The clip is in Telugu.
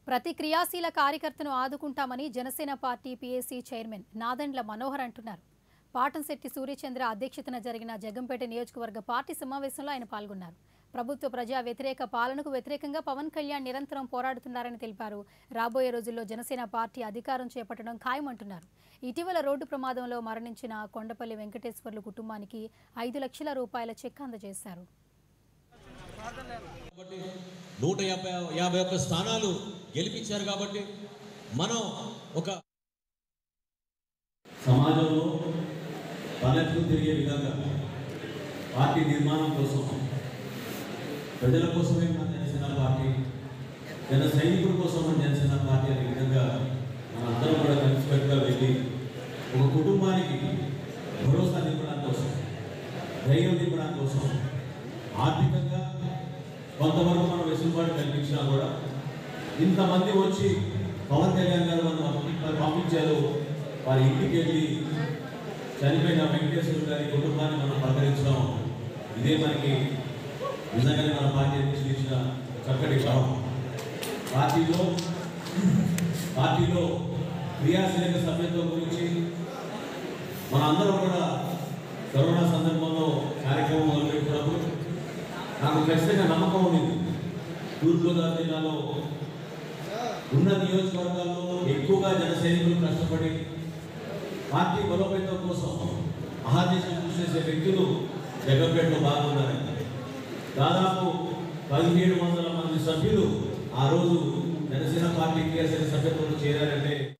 ప్రతి క్రియాశీల కార్యకర్తను ఆదుకుంటామని Janasena party PAC chairman Nadendla Manohar అంటున్నారు పాటంశెట్టి సూర్యచంద్ర అధ్యక్షతన జరిగిన జగంపేట నియోజకవర్గ పార్టీ సమావేశంలో ఆయన పాల్గొన్నారు ప్రభుత్వ ప్రజా వ్యతిరేక పాలనకు వ్యతిరేకంగా పవన్ కళ్యాణ్ నిరంతరం పోరాడుతున్నారని తెలిపారు రాబోయే రోజుల్లో జనసేన పార్టీ అధికారం చేపట్టడం ఖాయమంటున్నారు ఇటీవల రోడ్డు ప్రమాదంలో మరణించిన కొండపల్లి వెంకటేశ్వర్లు కుటుంబానికి ఐదు లక్షల రూపాయల చెక్ అందజేశారు కాబట్టి నూట యాభై యాభై ఒక్క స్థానాలు గెలిపించారు కాబట్టి మనం ఒక సమాజంలో తలెత్తుకు తిరిగే విధంగా పార్టీ నిర్మాణం కోసం ప్రజల కోసమే మన జనసేన పార్టీ జన సైనికుల కోసం మన జనసేన పార్టీ అనే విధంగా మనందరం కూడా కలిసికట్టుగా వెళ్ళి ఒక కుటుంబానికి భరోసా నింపడం కోసం ధైర్యం నింపడం కోసం ఆర్థికంగా కొంతవరకు మనం వెసులుబాటు కల్పించినా కూడా ఇంతమంది వచ్చి పవన్ కళ్యాణ్ గారు మనం పంపించారు వారి ఇంటికి వెళ్ళి చనిపోయిన వెంకటేశ్వర గారి కుటుంబాన్ని మనం పలకరించడం ఇదే మనకి నిజంగానే మన పార్టీ ఇచ్చిన చక్కటి భావం పార్టీలో పార్టీలో క్రియాశీలక సభ్యత్వం గురించి మనందరం కూడా కరోనా సందర్భంలో కార్యక్రమం మొదలుపెట్టినప్పుడు నాకు ఖచ్చితంగా నమ్మకం ఉంది తూర్పుగోదావరి జిల్లాలో ఉన్న నియోజకవర్గాల్లో ఎక్కువగా జన సైనికులు కష్టపడి పార్టీ బలోపేతం కోసం మహాదేశం కృషి చేసే వ్యక్తులు జగన్పేటలో బాగున్నారని దాదాపు పదిహేడు వందల మంది సభ్యులు ఆ రోజు జనసేన పార్టీ క్రియాశీల సభ్యత్వంలో చేరారంటే